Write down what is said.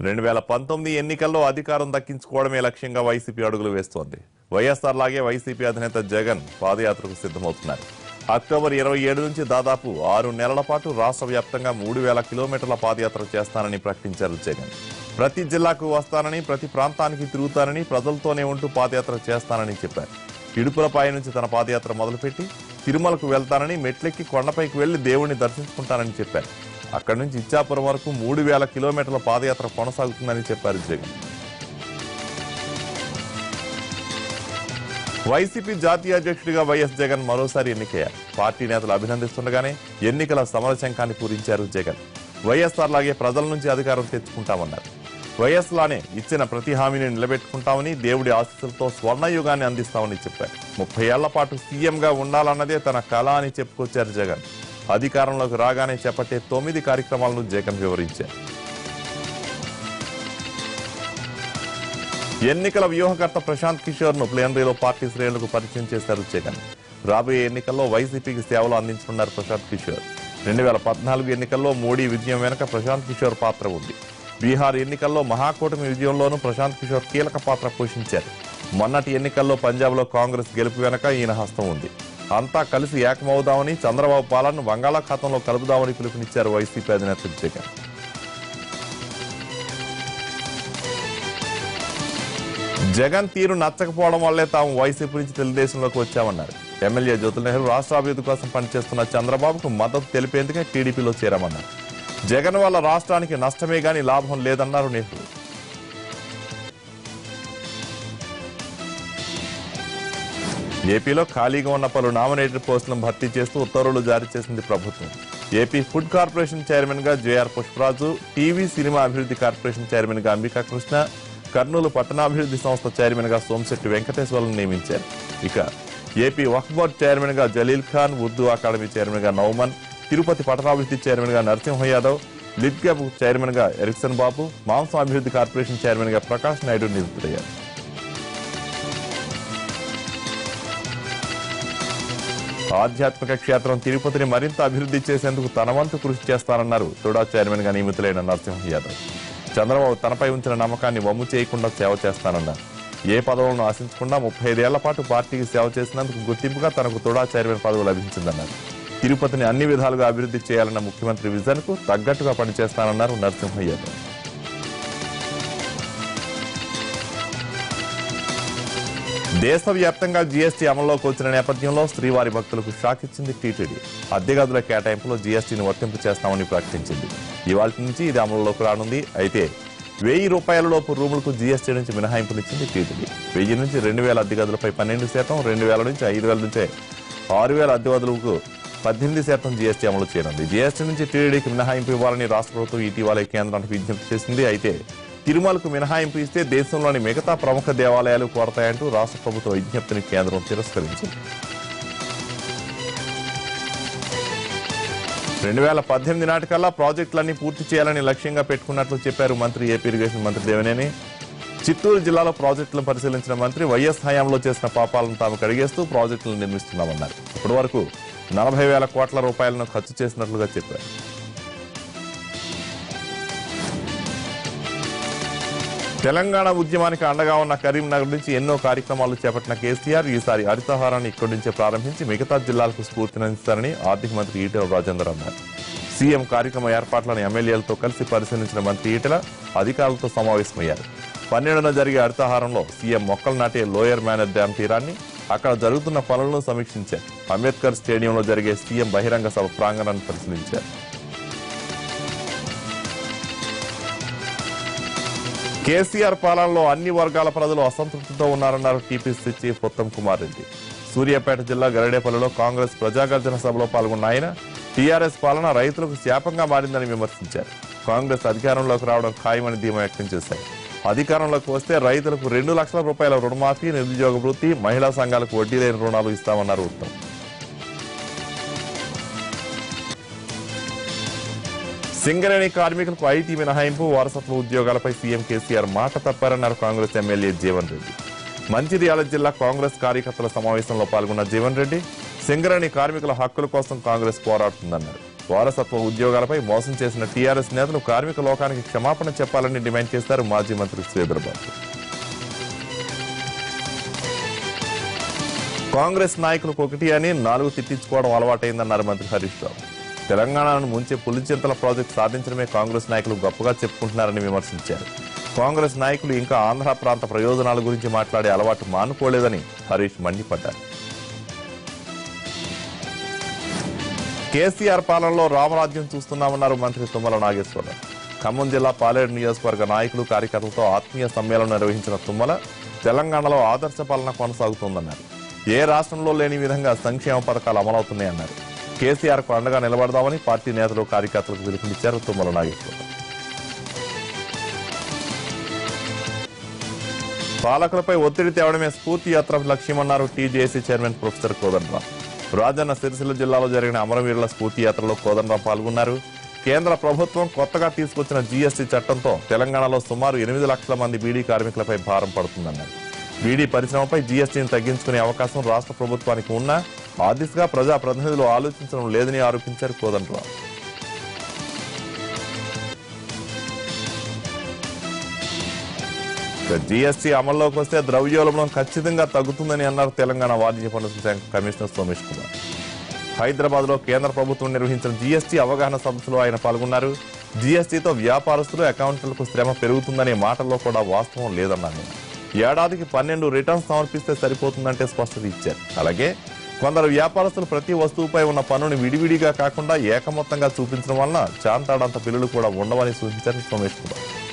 రెండు వేల పంతొమ్మిది ఎన్నికల్లో అధికారం దక్కించుకోవడమే లక్ష్యంగా వైసీపీ అడుగులు వేస్తోంది వైఎస్ఆర్ లాగే వైసీపీ అధినేత జగన్ పాదయాత్రకు సిద్ధమవుతున్నారు అక్టోబర్ ఇరవై ఏడు నుంచి దాదాపు ఆరు నెలల పాటు రాష్ట్ర వ్యాప్తంగా మూడు వేల కిలోమీటర్ల పాదయాత్ర చేస్తానని ప్రకటించారు జగన్ ప్రతి జిల్లాకు వస్తానని ప్రతి ప్రాంతానికి తిరుగుతానని ప్రజలతోనే ఉంటూ పాదయాత్ర చేస్తానని చెప్పారు ఇడుపులపాయ నుంచి తన పాదయాత్ర మొదలుపెట్టి తిరుమలకు వెళ్తానని మెట్లెక్కి కొండపైకి వెళ్లి దేవుణ్ణి దర్శించుకుంటానని చెప్పారు అక్కడి నుంచి ఇచ్చాపురం వరకు మూడు వేల కిలోమీటర్ల పాదయాత్ర కొనసాగుతుందని చెప్పారు జగన్ వైసీపీ జాతీయ అధ్యక్షుడిగా వైఎస్ జగన్ మరోసారి ఎన్నికయ్యారు పార్టీ నేతలు అభినందిస్తుండగానే ఎన్నికల సమరశంఖాన్ని పూరించారు జగన్ వైఎస్ఆర్ లాగే ప్రజల నుంచి అధికారం తెచ్చుకుంటామన్నారు వైఎస్ లానే ఇచ్చిన ప్రతి హామీని నిలబెట్టుకుంటామని దేవుడి ఆశీస్సులతో స్వర్ణయుగాన్ని అందిస్తామని చెప్పారు ముప్పై ఏళ్ల పాటు సీఎంగా ఉండాలన్నదే తన కళ అని చెప్పుకొచ్చారు జగన్ అధికారంలోకి రాగానే చేపట్టే తొమ్మిది కార్యక్రమాలను జగన్ వివరించారు ఎన్నికల వ్యూహకర్త ప్రశాంత్ కిషోర్ ను ప్లేనరీలో పార్టీ శ్రేణులకు పరిచయం చేశారు జగన్ రాబోయే ఎన్నికల్లో వైసీపీకి సేవలు అందించనున్నారు ప్రశాంత్ కిషోర్ రెండు వేల పద్నాలుగు ఎన్నికల్లో మోడీ విజయం వెనుక ప్రశాంత్ కిషోర్ పాత్ర ఉంది బీహార్ ఎన్నికల్లో మహాకూటమి విజయంలోనూ ప్రశాంత్ కిషోర్ కీలక పాత్ర పోషించారు మొన్నటి ఎన్నికల్లో పంజాబ్లో కాంగ్రెస్ గెలుపు వెనుక ఈయన హస్తం ఉంది అంతా కలిసి ఏకమవుదామని చంద్రబాబు పాలనను బంగాళాఖాతంలో కలుపుదామని పిలుపునిచ్చారు వైసీపీ అధినేత జగన్ జగన్ తీరు నచ్చకపోవడం వల్లే తాము వైసీపీ నుంచి తెలుగుదేశంలోకి వచ్చామన్నారు ఎమ్మెల్యే జ్యోతుల నెహ్రూ రాష్ట్ర అభివృద్ధి కోసం పనిచేస్తున్న చంద్రబాబుకు మద్దతు తెలిపేందుకే టీడీపీలో చేరామన్నారు జగన్ వల్ల రాష్ట్రానికి నష్టమే గాని లాభం లేదన్నారు నెహ్రూ ఏపీలో ఖాళీగా ఉన్న పలు నామినేటెడ్ పోస్టులను భర్తీ చేస్తూ ఉత్తర్వులు జారీ చేసింది ప్రభుత్వం ఏపీ ఫుడ్ కార్పొరేషన్ చైర్మన్ గా జేఆర్ పుష్పరాజు టీవీ సినిమా అభివృద్ధి కార్పొరేషన్ చైర్మన్ గా అంబికా కృష్ణ కర్నూలు పట్టణాభివృద్ధి సంస్థ చైర్మన్ గా సోమశెట్టి వెంకటేశ్వర్లను నియమించారు ఇక ఏపీ వక్ఫ్ బోర్డ్ చైర్మన్ గా జలీల్ ఖాన్ ఉర్దూ అకాడమీ చైర్మన్ గా నౌమన్ తిరుపతి పట్టణాభివృద్ధి చైర్మన్ గా నరసింహ యాదవ్ లిడ్క్యాబ్ చైర్మన్ గా ఎరిక్సన్ బాబు మాంసం అభివృద్ధి కార్పొరేషన్ చైర్మన్ గా ప్రకాష్ నాయుడు నియుక్తులయ్యారు ఆధ్యాత్మిక క్షేత్రం తిరుపతిని మరింత అభివృద్ధి చేసేందుకు తన వంతు కృషి చేస్తానన్నారు తుడా చైర్మన్ గా నియమితులైన నరసింహ యాదవ్ చంద్రబాబు తనపై ఉంచిన నమ్మకాన్ని వమ్ము చేయకుండా సేవ చేస్తానన్నారు ఏ పదవులను ఆశించకుండా ముప్పై ఐదేళ్ల పాటు పార్టీకి సేవ చేసినందుకు గుర్తింపుగా తనకు తుడా చైర్మన్ పదవి లభించిందన్నారు తిరుపతిని అన్ని విధాలుగా అభివృద్ధి చేయాలన్న ముఖ్యమంత్రి విజన్ కు తగ్గట్టుగా పనిచేస్తానన్నారు నరసింహ యాదవ్ దేశవ్యాప్తంగా జీఎస్టీ అమల్లోకి వచ్చిన నేపథ్యంలో శ్రీవారి భక్తులకు షాక్ ఇచ్చింది టీటీడీ అద్దె గదుల కేటాయింపులో జీఎస్టీని వర్తింపు చేస్తామని ప్రకటించింది ఇవాళ నుంచి ఇది అమలులోకి రానుంది అయితే వెయ్యి రూపాయల లోపు రూములకు జీఎస్టీ నుంచి మినహాయింపునిచ్చింది టీటీడీ వెయ్యి నుంచి రెండు వేల అద్దె గదులపై పన్నెండు శాతం రెండు వేల నుంచి ఐదు వేల నుంచి ఆరు వేల అద్దె గదులకు పద్దెనిమిది శాతం జీఎస్టీ అమలు చేయనుంది జీఎస్టీ నుంచి టీడీడీకి మినహాయింపు ఇవ్వాలని రాష్ట్ర ప్రభుత్వం ఇటీవలే కేంద్రానికి విజ్ఞప్తి చేసింది అయితే తిరుమలకు మినహాయింపు ఇస్తే దేశంలోని మిగతా ప్రముఖ దేవాలయాలు కోరతాయంటూ రాష్ట్ర ప్రభుత్వ విజ్ఞప్తిని కేంద్రం తిరస్కరించింది రెండు వేల పద్దెనిమిది నాటికల్లా ప్రాజెక్టులన్నీ పూర్తి చేయాలని లక్ష్యంగా పెట్టుకున్నట్లు చెప్పారు మంత్రి ఏపీ ఇరిగేషన్ మంత్రి దేవినేని చిత్తూరు జిల్లాలో ప్రాజెక్టులను పరిశీలించిన మంత్రి వైఎస్ హయాంలో చేసిన పాపాలను తాము కడిగేస్తూ ప్రాజెక్టులను నిర్మిస్తున్నామన్నారు ఇప్పటి వరకు నలభై వేల కోట్ల రూపాయలను ఖర్చు చేసినట్లుగా చెప్పారు తెలంగాణ ఉద్యమానికి అండగా ఉన్న కరీంనగర్ నుంచి ఎన్నో కార్యక్రమాలు చేపట్టిన కేసీఆర్ ఈసారి హరితహారాన్ని ఇక్కడి నుంచే ప్రారంభించి మిగతా జిల్లాలకు స్ఫూర్తినిస్తారని ఆర్థిక మంత్రి ఈటెల రాజేందర్ అన్నారు సీఎం కార్యక్రమ ఏర్పాట్లను ఎమ్మెల్యేలతో కలిసి పరిశీలించిన మంత్రి ఈటెల అధికారులతో సమావేశమయ్యారు పన్నెండున జరిగే హరితహారంలో సీఎం మొక్కలు నాటే లోయర్ మేనర్ డ్యాం తీరాన్ని అక్కడ జరుగుతున్న పనులను సమీక్షించారు అంబేద్కర్ స్టేడియంలో జరిగే సీఎం బహిరంగ సభ ప్రాంగణాన్ని పరిశీలించారు కేసీఆర్ పాలనలో అన్ని వర్గాల ప్రజలు అసంతృప్తితో ఉన్నారన్నారు టీపీసీ చీఫ్ ఉత్తమ్ కుమార్ రెడ్డి సూర్యాపేట జిల్లా గరడేపల్లిలో కాంగ్రెస్ ప్రజాగర్జన సభలో పాల్గొన్న ఆయన టీఆర్ఎస్ పాలన రైతులకు శాపంగా మారిందని విమర్శించారు కాంగ్రెస్ అధికారంలోకి రావడం ఖాయమని ధీమా వ్యక్తం చేశారు అధికారంలోకి వస్తే రైతులకు రెండు లక్షల రూపాయల రుణమాఫీ నిరుద్యోగ వృత్తి మహిళా సంఘాలకు వడ్డీ లేని రుణాలు ఇస్తామన్నారు ఉత్తమ్ సింగరేణి కార్మికులకు ఐటీ మినహాయింపు వారసత్వ ఉద్యోగాలపై సీఎం కేసీఆర్ మాట తప్పారన్నారు కాంగ్రెస్ ఎమ్మెల్యే జీవన్ రెడ్డి మంచిర్యాల జిల్లా కాంగ్రెస్ కార్యకర్తల సమావేశంలో పాల్గొన్న జీవన్ రెడ్డి సింగరేణి కార్మికుల హక్కుల కోసం కాంగ్రెస్ పోరాడుతుందన్నారు వారసత్వ ఉద్యోగాలపై మోసం చేసిన టీఆర్ఎస్ నేతలు కార్మిక లోకానికి క్షమాపణ చెప్పాలని డిమాండ్ చేశారు మాజీ మంత్రి శ్రీధర్బాబు కాంగ్రెస్ నాయకులకు ఒకటి అని నాలుగు తిట్టించుకోవడం అలవాటైందన్నారు మంత్రి హరీష్ రావు తెలంగాణను ముంచే పులిచింతల ప్రాజెక్టు సాధించడమే కాంగ్రెస్ నాయకులు గొప్పగా చెప్పుకుంటున్నారని విమర్శించారు కాంగ్రెస్ నాయకులు ఇంకా ఆంధ్ర ప్రాంత ప్రయోజనాల గురించి మాట్లాడే అలవాటు మానుకోలేదని హరీష్ మండిపడ్డారు కేసీఆర్ పాలనలో రామరాజ్యం చూస్తున్నామన్నారు మంత్రి తుమ్మల నాగేశ్వరరావు ఖమ్మం జిల్లా పాలేరు నియోజకవర్గ నాయకులు కార్యకర్తలతో ఆత్మీయ సమ్మేళనం నిర్వహించిన తుమ్మల తెలంగాణలో ఆదర్శ పాలన కొనసాగుతోందన్నారు ఏ రాష్ట్రంలో లేని విధంగా సంక్షేమ పథకాలు అమలవుతున్నాయన్నారు కేసీఆర్ కు అండగా నిలబడదామని పార్టీ నేతలు కార్యకర్తలకు పిలుపునిచ్చారు తుమ్మల నాగేశ్వరరావు పాలకులపై ఒత్తిడి తేవడమే స్ఫూర్తి యాత్ర లక్ష్యమన్నారు టీజేసీ చైర్మన్ ప్రొఫెసర్ కోదండరాం రాజన్న సిరిసిల్ల జిల్లాలో జరిగిన అమరవీరుల స్ఫూర్తి యాత్రలో కోదండరాం పాల్గొన్నారు కేంద్ర ప్రభుత్వం కొత్తగా తీసుకొచ్చిన జీఎస్టీ చట్టంతో తెలంగాణలో సుమారు ఎనిమిది లక్షల మంది బీడీ కార్మికులపై భారం పడుతుందన్నారు బీడీ పరిశ్రమపై జీఎస్టీని తగ్గించుకునే అవకాశం రాష్ట్ర ప్రభుత్వానికి ఉన్నా ఆ దిశగా ప్రజా ప్రతినిధులు ఆలోచించడం లేదని ఆరోపించారు కోదండరాం ఇక జీఎస్టీ అమల్లోకి వస్తే ద్రవ్యోల్బణం ఖచ్చితంగా తగ్గుతుందని అన్నారు తెలంగాణ వాణిజ్య పన్నుల శాఖ కమిషనర్ సోమేష్ కుమార్ హైదరాబాద్ లో కేంద్ర ప్రభుత్వం నిర్వహించిన జీఎస్టీ అవగాహన సదస్సులో ఆయన పాల్గొన్నారు జీఎస్టీతో వ్యాపారస్తులు అకౌంట్లకు శ్రమ పెరుగుతుందనే మాటల్లో కూడా వాస్తవం లేదన్నారు ఆయన. ఏడాదికి పన్నెండు రిటర్న్స్ సమర్పిస్తే సరిపోతుందంటే స్పష్టత ఇచ్చారు అలాగే కొందరు వ్యాపారస్తులు ప్రతి వస్తువుపై ఉన్న పన్నుని విడివిడిగా కాకుండా ఏకమొత్తంగా చూపించడం వలన చాంతాడంత బిల్లులు కూడా ఉండవని సూచించారు సోమేష్ కుమార్